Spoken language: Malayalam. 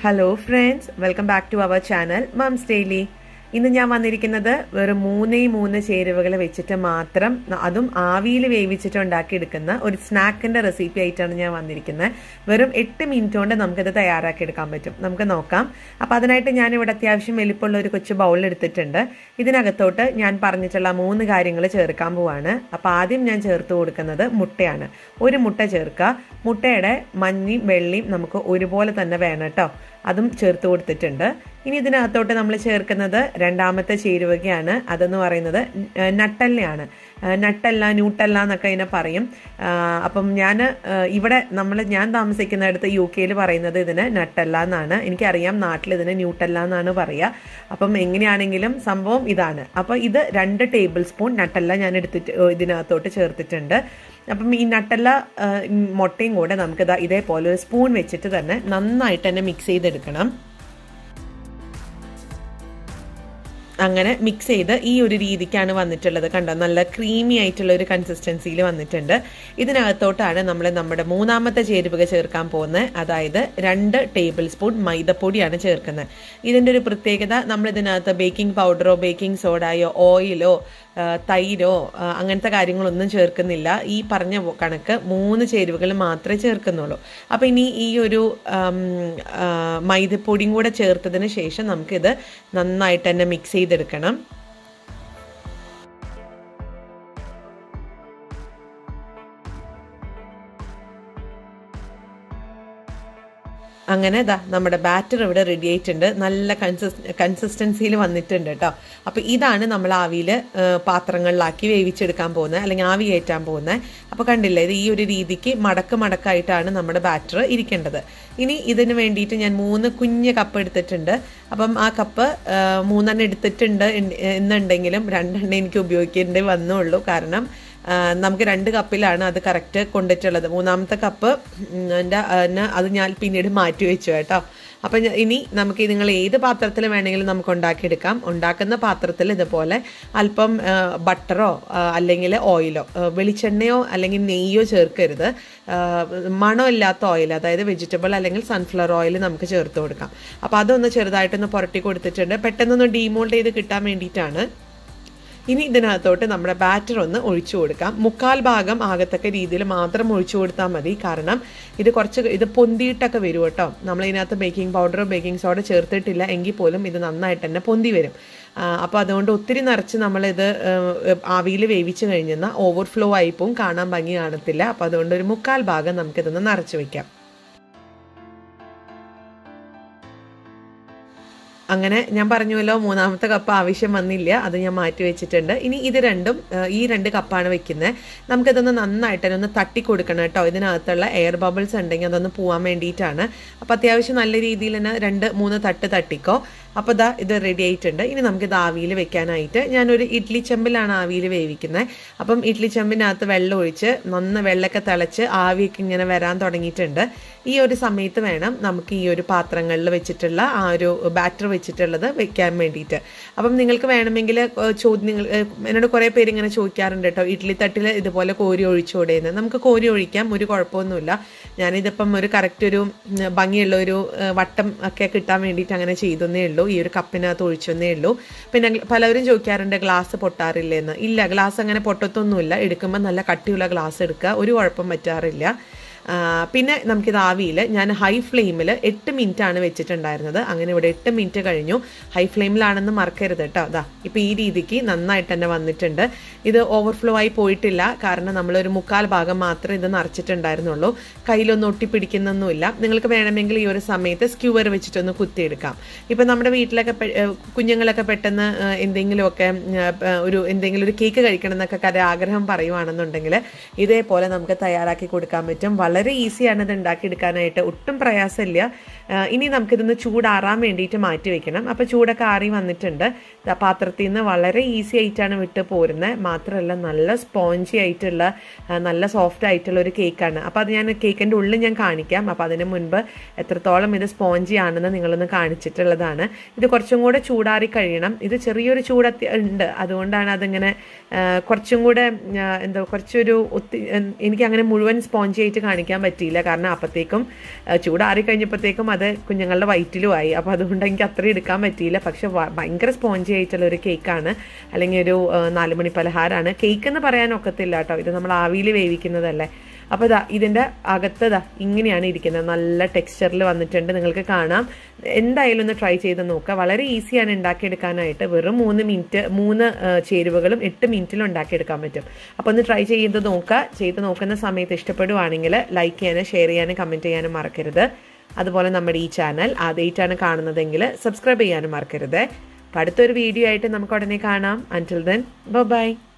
hello friends welcome back to our channel Moms Daily ഇന്ന് ഞാൻ വന്നിരിക്കുന്നത് വെറും മൂന്നേ മൂന്ന് ചേരുവകൾ വെച്ചിട്ട് മാത്രം അതും ആവിയിൽ വേവിച്ചിട്ട് ഉണ്ടാക്കിയെടുക്കുന്ന ഒരു സ്നാക്കിന്റെ റെസിപ്പി ആയിട്ടാണ് ഞാൻ വന്നിരിക്കുന്നത് വെറും എട്ട് മിനിറ്റ് കൊണ്ട് നമുക്കിത് തയ്യാറാക്കി എടുക്കാൻ പറ്റും നമുക്ക് നോക്കാം അപ്പം അതിനായിട്ട് ഞാൻ ഇവിടെ അത്യാവശ്യം വലിപ്പമുള്ള ഒരു കൊച്ചു ബൗൾ എടുത്തിട്ടുണ്ട് ഇതിനകത്തോട്ട് ഞാൻ പറഞ്ഞിട്ടുള്ള മൂന്ന് കാര്യങ്ങൾ ചേർക്കാൻ പോവാണ് അപ്പം ആദ്യം ഞാൻ ചേർത്ത് കൊടുക്കുന്നത് മുട്ടയാണ് ഒരു മുട്ട ചേർക്കുക മുട്ടയുടെ മഞ്ഞയും വെള്ളയും നമുക്ക് ഒരുപോലെ തന്നെ വേണം കേട്ടോ അതും ചേർത്ത് കൊടുത്തിട്ടുണ്ട് ഇനി ഇതിനകത്തോട്ട് നമ്മൾ ചേർക്കുന്നത് രണ്ടാമത്തെ ചേരുവകയാണ് അതെന്ന് പറയുന്നത് നട്ടല്ലയാണ് നട്ടല്ല ന്യൂട്ടല്ല എന്നൊക്കെ ഇതിനെ പറയും അപ്പം ഞാൻ ഇവിടെ നമ്മൾ ഞാൻ താമസിക്കുന്നിടത്ത് യു കെയിൽ പറയുന്നത് ഇതിന് നട്ടല്ല എന്നാണ് എനിക്കറിയാം നാട്ടിൽ ഇതിന് ന്യൂട്ടല്ല എന്നാണ് പറയുക അപ്പം എങ്ങനെയാണെങ്കിലും സംഭവം ഇതാണ് അപ്പോൾ ഇത് രണ്ട് ടേബിൾ സ്പൂൺ നട്ടല്ല ഞാൻ എടുത്തിട്ട് ഇതിനകത്തോട്ട് ചേർത്തിട്ടുണ്ട് അപ്പം ഈ നട്ടല്ല മുട്ടയും കൂടെ നമുക്ക് ഇതേപോലെ ഒരു സ്പൂൺ വെച്ചിട്ട് തന്നെ നന്നായിട്ട് തന്നെ മിക്സ് ചെയ്തെടുക്കണം അങ്ങനെ മിക്സ് ചെയ്ത് ഈ ഒരു രീതിക്കാണ് വന്നിട്ടുള്ളത് കണ്ടോ നല്ല ക്രീമി ആയിട്ടുള്ള ഒരു കൺസിസ്റ്റൻസിയിൽ വന്നിട്ടുണ്ട് ഇതിനകത്തോട്ടാണ് നമ്മൾ നമ്മുടെ മൂന്നാമത്തെ ചേരുവക ചേർക്കാൻ പോകുന്നത് അതായത് രണ്ട് ടേബിൾ സ്പൂൺ മൈദപ്പൊടിയാണ് ചേർക്കുന്നത് ഇതിൻ്റെ ഒരു പ്രത്യേകത നമ്മൾ ഇതിനകത്ത് ബേക്കിംഗ് പൗഡറോ ബേക്കിംഗ് സോഡയോ ഓയിലോ തൈരോ അങ്ങനത്തെ കാര്യങ്ങളൊന്നും ചേർക്കുന്നില്ല ഈ പറഞ്ഞ കണക്ക് മൂന്ന് ചേരുവകൾ മാത്രമേ ചേർക്കുന്നുള്ളൂ അപ്പോൾ ഇനി ഈ ഒരു മൈദപ്പൊടിയും കൂടെ ചേർത്തതിന് ശേഷം നമുക്കിത് നന്നായിട്ട് തന്നെ മിക്സ് ചെയ്തെടുക്കണം അങ്ങനെ ദാ നമ്മുടെ ബാറ്റർ ഇവിടെ റെഡി ആയിട്ടുണ്ട് നല്ല കൺസിസ് കൺസിസ്റ്റൻസിയിൽ വന്നിട്ടുണ്ട് കേട്ടോ അപ്പോൾ ഇതാണ് നമ്മൾ ആവിയിൽ പാത്രങ്ങളിലാക്കി വേവിച്ചെടുക്കാൻ പോകുന്നത് അല്ലെങ്കിൽ ആവി കയറ്റാൻ പോകുന്നത് അപ്പോൾ കണ്ടില്ലേ ഇത് ഈ ഒരു രീതിക്ക് മടക്ക് മടക്കായിട്ടാണ് നമ്മുടെ ബാറ്റർ ഇരിക്കേണ്ടത് ഇനി ഇതിന് വേണ്ടിയിട്ട് ഞാൻ മൂന്ന് കുഞ്ഞ് കപ്പ് എടുത്തിട്ടുണ്ട് അപ്പം ആ കപ്പ് മൂന്നെണ്ണം എടുത്തിട്ടുണ്ട് എന്നുണ്ടെങ്കിലും രണ്ടെണ്ണം എനിക്ക് ഉപയോഗിക്കേണ്ടി വന്നുള്ളൂ കാരണം നമുക്ക് രണ്ട് കപ്പിലാണ് അത് കറക്റ്റ് കൊണ്ടിട്ടുള്ളത് മൂന്നാമത്തെ കപ്പ് എൻ്റെ അത് ഞാൻ പിന്നീട് മാറ്റി വെച്ചു കേട്ടോ അപ്പം ഇനി നമുക്ക് നിങ്ങൾ ഏത് പാത്രത്തിൽ വേണമെങ്കിലും നമുക്ക് ഉണ്ടാക്കിയെടുക്കാം ഉണ്ടാക്കുന്ന പാത്രത്തിൽ ഇതുപോലെ അല്പം ബട്ടറോ അല്ലെങ്കിൽ ഓയിലോ വെളിച്ചെണ്ണയോ അല്ലെങ്കിൽ നെയ്യോ ചേർക്കരുത് മണമില്ലാത്ത ഓയിൽ അതായത് വെജിറ്റബിൾ അല്ലെങ്കിൽ സൺഫ്ലവർ ഓയിൽ നമുക്ക് ചേർത്ത് കൊടുക്കാം അപ്പോൾ അതൊന്ന് ചെറുതായിട്ടൊന്ന് പുരട്ടി കൊടുത്തിട്ടുണ്ട് പെട്ടെന്നൊന്ന് ഡീമോൾഡ് ചെയ്ത് കിട്ടാൻ വേണ്ടിയിട്ടാണ് ഇനി ഇതിനകത്തോട്ട് നമ്മുടെ ബാറ്റർ ഒന്ന് ഒഴിച്ചു കൊടുക്കാം മുക്കാൽ ഭാഗം ആകത്തക്ക രീതിയിൽ മാത്രം ഒഴിച്ചു കൊടുത്താൽ മതി കാരണം ഇത് കുറച്ച് ഇത് പൊന്തിയിട്ടൊക്കെ വരും കേട്ടോ നമ്മൾ ഇതിനകത്ത് ബേക്കിംഗ് പൗഡറോ ബേക്കിംഗ് സോഡ ചേർത്തിട്ടില്ല എങ്കിൽ പോലും ഇത് നന്നായിട്ട് തന്നെ പൊന്തി വരും അപ്പോൾ അതുകൊണ്ട് ഒത്തിരി നിറച്ച് നമ്മളിത് ആവിയിൽ വേവിച്ച് കഴിഞ്ഞാൽ ഓവർഫ്ലോ ആയിപ്പോവും കാണാൻ ഭംഗി കാണത്തില്ല അപ്പോൾ അതുകൊണ്ട് ഒരു മുക്കാൽ ഭാഗം നമുക്കിതൊന്ന് നിറച്ച് വെക്കാം അങ്ങനെ ഞാൻ പറഞ്ഞുവല്ലോ മൂന്നാമത്തെ കപ്പ് ആവശ്യം വന്നില്ല അത് ഞാൻ മാറ്റി വെച്ചിട്ടുണ്ട് ഇനി ഇത് രണ്ടും ഈ രണ്ട് കപ്പാണ് വെക്കുന്നത് നമുക്കിതൊന്ന് നന്നായിട്ട് ഒന്ന് തട്ടി കൊടുക്കണം കേട്ടോ ഇതിനകത്തുള്ള എയർ ബബിൾസ് ഉണ്ടെങ്കിൽ അതൊന്ന് പോകാൻ വേണ്ടിയിട്ടാണ് അപ്പോൾ അത്യാവശ്യം നല്ല രീതിയിൽ തന്നെ രണ്ട് മൂന്ന് തട്ട് തട്ടിക്കോ അപ്പോൾ ഇതാ ഇത് റെഡി ആയിട്ടുണ്ട് ഇനി നമുക്കിത് ആവിയിൽ വെക്കാനായിട്ട് ഞാനൊരു ഇഡ്ലി ചെമ്പിലാണ് ആവിയിൽ വേവിക്കുന്നത് അപ്പം ഇഡ്ലി ചെമ്പിനകത്ത് വെള്ളം ഒഴിച്ച് നന്ന വെള്ളമൊക്കെ തിളച്ച് ആവിയൊക്കെ ഇങ്ങനെ വരാൻ തുടങ്ങിയിട്ടുണ്ട് ഈ ഒരു സമയത്ത് വേണം നമുക്ക് ഈ ഒരു പാത്രങ്ങളിൽ വെച്ചിട്ടുള്ള ആ ഒരു ബാറ്റർ വെച്ചിട്ടുള്ളത് വെക്കാൻ വേണ്ടിയിട്ട് അപ്പം നിങ്ങൾക്ക് വേണമെങ്കിൽ ചോദ്യം നിങ്ങൾ എന്നോട് കുറേ പേര് ഇങ്ങനെ ചോദിക്കാറുണ്ട് കേട്ടോ ഇഡ്ലി തട്ടിൽ ഇതുപോലെ കോരി ഒഴിച്ചുകൂടെയെന്ന് നമുക്ക് കോരി ഒഴിക്കാം ഒരു കുഴപ്പമൊന്നുമില്ല ഞാനിതിപ്പം ഒരു കറക്റ്റ് ഒരു ഭംഗിയുള്ള ഒരു വട്ടം ഒക്കെ കിട്ടാൻ വേണ്ടിയിട്ട് അങ്ങനെ ചെയ്തെന്നേ ഉള്ളൂ ഈ ഒരു കപ്പിനകത്ത് ഒഴിച്ചെന്നേ ഉള്ളൂ പിന്നെ പലരും ചോദിക്കാറുണ്ട് ഗ്ലാസ് പൊട്ടാറില്ലെന്ന് ഇല്ല ഗ്ലാസ് അങ്ങനെ പൊട്ടത്തൊന്നുമില്ല എടുക്കുമ്പോൾ നല്ല കട്ടിയുള്ള ഗ്ലാസ് എടുക്കുക ഒരു കുഴപ്പം പറ്റാറില്ല പിന്നെ നമുക്കിത് ആവിയിൽ ഞാൻ ഹൈ ഫ്ലെയിമിൽ എട്ട് മിനിറ്റ് ആണ് വെച്ചിട്ടുണ്ടായിരുന്നത് അങ്ങനെ ഇവിടെ എട്ട് മിനിറ്റ് കഴിഞ്ഞു ഹൈ ഫ്ലെയിമിലാണെന്ന് മറക്കരുത് കേട്ടോ അതാ ഇപ്പോൾ ഈ രീതിക്ക് നന്നായിട്ട് തന്നെ വന്നിട്ടുണ്ട് ഇത് ഓവർഫ്ലോ ആയി പോയിട്ടില്ല കാരണം നമ്മളൊരു മുക്കാൽ ഭാഗം മാത്രമേ ഇത് നിറച്ചിട്ടുണ്ടായിരുന്നുള്ളൂ കയ്യിലൊന്നും ഒട്ടിപ്പിടിക്കുന്നൊന്നുമില്ല നിങ്ങൾക്ക് വേണമെങ്കിൽ ഈ ഒരു സമയത്ത് സ്ക്യൂവർ വെച്ചിട്ടൊന്ന് കുത്തിയെടുക്കാം ഇപ്പം നമ്മുടെ വീട്ടിലൊക്കെ കുഞ്ഞുങ്ങളൊക്കെ പെട്ടെന്ന് എന്തെങ്കിലുമൊക്കെ ഒരു എന്തെങ്കിലും ഒരു കേക്ക് കഴിക്കണം എന്നൊക്കെ ആഗ്രഹം പറയുവാണെന്നുണ്ടെങ്കിൽ ഇതേപോലെ നമുക്ക് തയ്യാറാക്കി കൊടുക്കാൻ പറ്റും വളരെ ഈസിയാണ് ഇത് ഉണ്ടാക്കിയെടുക്കാനായിട്ട് ഒട്ടും പ്രയാസമില്ല ഇനി നമുക്കിതൊന്ന് ചൂടാറാൻ വേണ്ടിയിട്ട് മാറ്റി വെക്കണം അപ്പോൾ ചൂടൊക്കെ ആറി വന്നിട്ടുണ്ട് പാത്രത്തിൽ നിന്ന് വളരെ ഈസി ആയിട്ടാണ് വിട്ട് പോരുന്നത് മാത്രമല്ല നല്ല സ്പോഞ്ചി ആയിട്ടുള്ള നല്ല സോഫ്റ്റ് ആയിട്ടുള്ള ഒരു കേക്കാണ് അപ്പോൾ അത് ഞാൻ കേക്കിൻ്റെ ഉള്ളിൽ ഞാൻ കാണിക്കാം അപ്പോൾ അതിന് മുൻപ് എത്രത്തോളം ഇത് സ്പോഞ്ചി ആണെന്ന് നിങ്ങളൊന്ന് കാണിച്ചിട്ടുള്ളതാണ് ഇത് കുറച്ചും കൂടെ ചൂടാറി കഴിയണം ഇത് ചെറിയൊരു ചൂട് ഉണ്ട് അതുകൊണ്ടാണ് അതിങ്ങനെ കുറച്ചും കൂടെ എന്താ കുറച്ചൊരു ഒത്തി എനിക്ക് അങ്ങനെ മുഴുവൻ സ്പോഞ്ചി ആയിട്ട് കാണിക്കാൻ പറ്റിയില്ല കാരണം അപ്പോഴത്തേക്കും ചൂടാറി കഴിഞ്ഞപ്പോഴത്തേക്കും അത് അത് കുഞ്ഞുങ്ങളുടെ വയറ്റിലും ആയി അപ്പോൾ അതുകൊണ്ട് എനിക്ക് അത്ര എടുക്കാൻ പറ്റിയില്ല പക്ഷെ വ- ഭയങ്കര സ്പോഞ്ചി ആയിട്ടുള്ള ഒരു കേക്കാണ് അല്ലെങ്കിൽ ഒരു ആ, നാല് മണി പലഹാരമാണ് കേക്ക് എന്ന് പറയാൻ ഒക്കത്തില്ല കേട്ടോ ഇത് നമ്മൾ ആവിയിൽ വേവിക്കുന്നതല്ലേ അപ്പോൾ ഇതാ ഇതിൻ്റെ അകത്ത് ഇതാ ഇങ്ങനെയാണ് ഇരിക്കുന്നത് നല്ല ടെക്സ്ചറിൽ വന്നിട്ടുണ്ട് നിങ്ങൾക്ക് കാണാം എന്തായാലും ഒന്ന് ട്രൈ ചെയ്ത് നോക്കുക വളരെ ഈസിയാണ് ഉണ്ടാക്കിയെടുക്കാനായിട്ട് വെറും മൂന്ന് മിനിറ്റ് മൂന്ന് ആ, ചേരുവകളും എട്ട് മിനിറ്റിൽ ഉണ്ടാക്കിയെടുക്കാൻ പറ്റും അപ്പോൾ ഒന്ന് ട്രൈ ചെയ്ത് നോക്കുക ചെയ്ത് നോക്കുന്ന സമയത്ത് ഇഷ്ടപ്പെടുവാണെങ്കിൽ ലൈക്ക് ചെയ്യാനും ഷെയർ ചെയ്യാനും കമൻറ്റ് ചെയ്യാനും മറക്കരുത് അതുപോലെ നമ്മുടെ ഈ ചാനൽ ആദ്യമായിട്ടാണ് കാണുന്നതെങ്കിൽ സബ്സ്ക്രൈബ് ചെയ്യാനും മറക്കരുത് അപ്പോൾ അടുത്തൊരു വീഡിയോ ആയിട്ട് നമുക്ക് ഉടനെ കാണാം അൻറ്റിൽ ദെൻ ബൈ